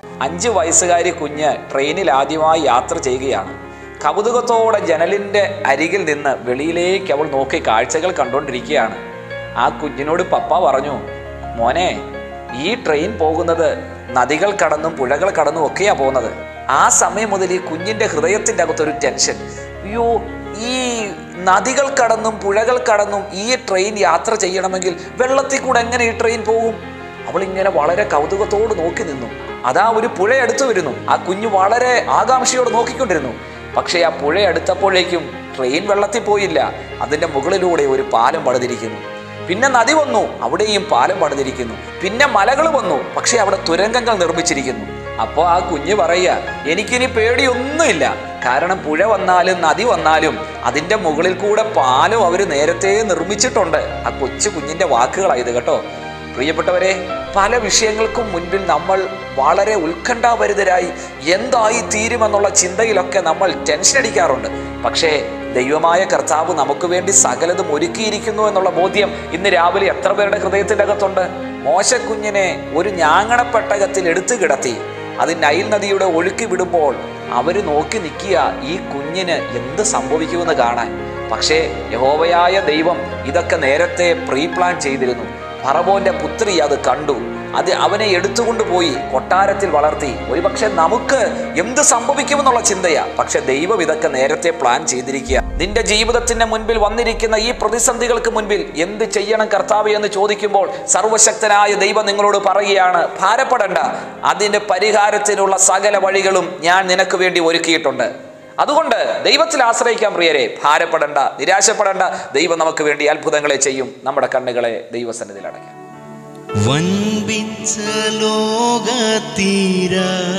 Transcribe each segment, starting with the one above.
അഞ്ച് വയസ്സുകാരി കുഞ്ഞ് ട്രെയിനിൽ ആദ്യമായി യാത്ര ചെയ്യുകയാണ് കൗതുകത്തോടെ ജനലിൻ്റെ അരികിൽ നിന്ന് വെളിയിലേക്ക് അവൾ നോക്കി കാഴ്ചകൾ കണ്ടുകൊണ്ടിരിക്കുകയാണ് ആ കുഞ്ഞിനോട് പപ്പ പറഞ്ഞു മോനെ ഈ ട്രെയിൻ പോകുന്നത് നദികൾ കടന്നും പുഴകൾ കടന്നും ഒക്കെയാ പോകുന്നത് ആ സമയം മുതൽ ഈ കുഞ്ഞിന്റെ ഹൃദയത്തിന്റെ അകത്തൊരു ടെൻഷൻ അയ്യോ ഈ നദികൾ കടന്നും പുഴകൾ കടന്നും ഈ ട്രെയിൻ യാത്ര ചെയ്യണമെങ്കിൽ വെള്ളത്തിൽ കൂടെ എങ്ങനെ ഈ ട്രെയിൻ പോകും അവൾ ഇങ്ങനെ വളരെ കൗതുകത്തോട് നോക്കി നിന്നു അതാ ഒരു പുഴ അടുത്തു വരുന്നു ആ കുഞ്ഞു വളരെ ആകാംക്ഷയോട് നോക്കിക്കൊണ്ടിരുന്നു പക്ഷേ ആ പുഴ അടുത്തപ്പോഴേക്കും ട്രെയിൻ വെള്ളത്തിൽ പോയില്ല അതിന്റെ മുകളിലൂടെ ഒരു പാലം പണിതിരിക്കുന്നു പിന്നെ നദി വന്നു അവിടെയും പാലം പണിതിരിക്കുന്നു പിന്നെ മലകൾ വന്നു പക്ഷെ അവിടെ തുരങ്കങ്ങൾ നിർമ്മിച്ചിരിക്കുന്നു അപ്പോൾ ആ കുഞ്ഞ് പറയുക എനിക്കിനി പേടിയൊന്നുമില്ല കാരണം പുഴ വന്നാലും നദി വന്നാലും അതിൻ്റെ മുകളിൽ കൂടെ പാലം അവർ നേരത്തെ നിർമ്മിച്ചിട്ടുണ്ട് ആ കൊച്ചു കുഞ്ഞിൻ്റെ വാക്കുകളായത് കേട്ടോ പ്രിയപ്പെട്ടവരെ പല വിഷയങ്ങൾക്കും മുൻപിൽ നമ്മൾ വളരെ ഉത്കണ്ഠാഭരിതരായി എന്തായി തീരുമെന്നുള്ള ചിന്തയിലൊക്കെ നമ്മൾ ടെൻഷൻ അടിക്കാറുണ്ട് പക്ഷേ ദൈവമായ കർത്താവ് നമുക്ക് വേണ്ടി സകലതും ഒരുക്കിയിരിക്കുന്നു എന്നുള്ള ബോധ്യം ഇന്ന് രാവിലെ എത്ര പേരുടെ ഹൃദയത്തിൻ്റെ അകത്തുണ്ട് മോശക്കുഞ്ഞിനെ ഒരു ഞാങ്ങണപ്പെട്ടകത്തിൽ എടുത്തു കിടത്തി അത് നൈൽ നദിയുടെ ഒഴുക്കി വിടുമ്പോൾ അവർ നോക്കി നിൽക്കുക ഈ കുഞ്ഞിന് എന്ത് സംഭവിക്കുമെന്ന് കാണാൻ പക്ഷേ യഹോവയായ ദൈവം ഇതൊക്കെ നേരത്തെ പ്രീ പ്ലാൻ ചെയ്തിരുന്നു ഫറവോന്റെ പുത്രി അത് കണ്ടു അത് അവനെ എടുത്തുകൊണ്ടുപോയി കൊട്ടാരത്തിൽ വളർത്തി ഒരുപക്ഷെ നമുക്ക് എന്ത് സംഭവിക്കുമെന്നുള്ള ചിന്തയാ പക്ഷെ ദൈവം ഇതൊക്കെ നേരത്തെ പ്ലാൻ ചെയ്തിരിക്കുക നിന്റെ ജീവിതത്തിന്റെ മുൻപിൽ വന്നിരിക്കുന്ന ഈ പ്രതിസന്ധികൾക്ക് മുൻപിൽ എന്ത് ചെയ്യണം കർത്താവ് എന്ന് ചോദിക്കുമ്പോൾ സർവശക്തനായ ദൈവം നിങ്ങളോട് പറയുകയാണ് ഭാരപ്പെടണ്ട അതിന്റെ പരിഹാരത്തിനുള്ള സകല വഴികളും ഞാൻ നിനക്ക് വേണ്ടി ഒരുക്കിയിട്ടുണ്ട് അതുകൊണ്ട് ദൈവത്തിൽ ആശ്രയിക്കാൻ പ്രിയരെ ഭാരപ്പെടണ്ട നിരാശപ്പെടേണ്ട ദൈവം നമുക്ക് വേണ്ടി അത്ഭുതങ്ങളെ ചെയ്യും നമ്മുടെ കണ്ണുകളെ ദൈവസന്നിധിയിൽ അടയ്ക്കാം വൻപിച്ച ലോകത്തീര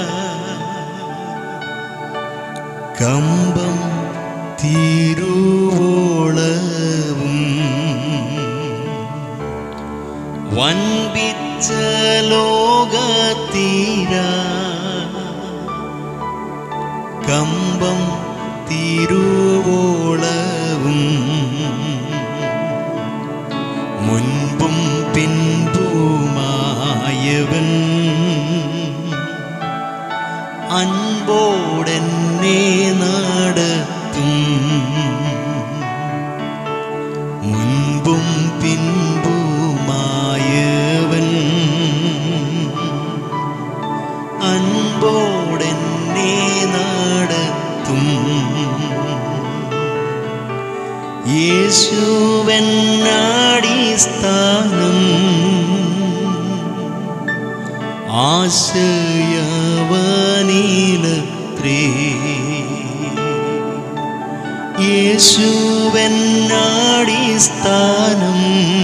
കമ്പം തീരുവോളവും വൻപിച്ച ലോകത്തീര കമ്പം തീരുവോളവും മുൻപും പിൻപുമായവൻ അൻപോടെന്നെ നടത്തും മുൻപും പിൻപുമായവൻ അൻപോടെന്നെ നടത്തും യേശുവെന്നാടിസ്ഥാനം ആശയവനീലത്രേ യേശുവെന്നാടിസ്ഥാനം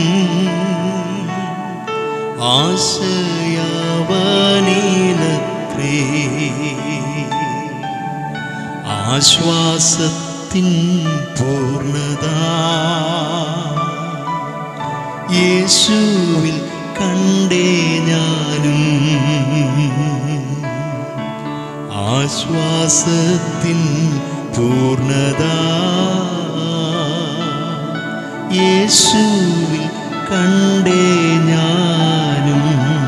ആശയവനീലത്രേ ആശ്വാസത്തിൻ പൂർണ്ണത യേശുവിൽ കണ്ടേ ഞാനും ആശ്വാസത്തിൻ പൂർണ്ണത യേശുവിൽ കണ്ടേ ഞാനും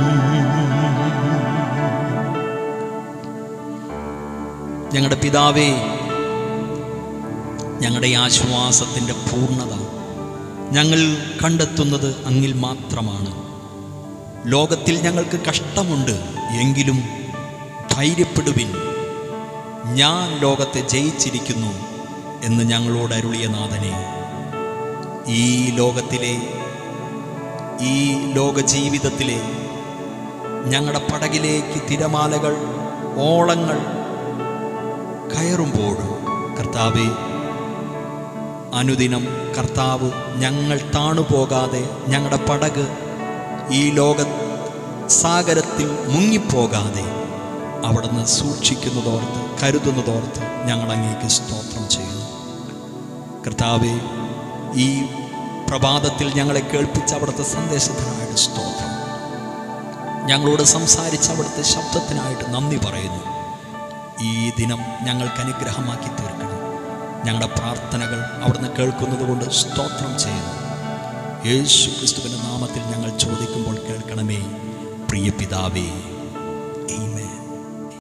ഞങ്ങളുടെ പിതാവേ ഞങ്ങളുടെ ഈ ആശ്വാസത്തിൻ്റെ പൂർണ്ണത ഞങ്ങൾ കണ്ടെത്തുന്നത് അങ്ങിൽ മാത്രമാണ് ലോകത്തിൽ ഞങ്ങൾക്ക് കഷ്ടമുണ്ട് എങ്കിലും ധൈര്യപ്പെടുവിൻ ഞാൻ ലോകത്തെ ജയിച്ചിരിക്കുന്നു എന്ന് ഞങ്ങളോട് അരുളിയ നാഥനെ ഈ ലോകത്തിലെ ഈ ലോക ജീവിതത്തിലെ ഞങ്ങളുടെ പടകിലേക്ക് തിരമാലകൾ ഓളങ്ങൾ കയറുമ്പോഴും കർത്താവെ അനുദിനം കർത്താവ് ഞങ്ങൾ താണുപോകാതെ ഞങ്ങളുടെ പടക് ഈ ലോക സാഗരത്തിൽ മുങ്ങിപ്പോകാതെ അവിടുന്ന് സൂക്ഷിക്കുന്നതോർത്ത് കരുതുന്നതോർത്ത് ഞങ്ങൾ അങ്ങേക്ക് സ്തോത്രം ചെയ്യുന്നു കർത്താവെ ഈ പ്രഭാതത്തിൽ ഞങ്ങളെ കേൾപ്പിച്ച അവിടുത്തെ സന്ദേശത്തിനായിട്ട് സ്തോത്രം ഞങ്ങളോട് സംസാരിച്ച അവിടുത്തെ ശബ്ദത്തിനായിട്ട് നന്ദി പറയുന്നു ഈ ദിനം ഞങ്ങൾക്ക് അനുഗ്രഹമാക്കി തീർക്കണം ഞങ്ങളുടെ പ്രാർത്ഥനകൾ അവിടുന്ന് കേൾക്കുന്നത് കൊണ്ട് സ്തോത്രം ചെയ്യുന്നു യേശു ക്രിസ്തുവിൻ്റെ നാമത്തിൽ ഞങ്ങൾ ചോദിക്കുമ്പോൾ കേൾക്കണമേ പ്രിയ പിതാവേ Amen.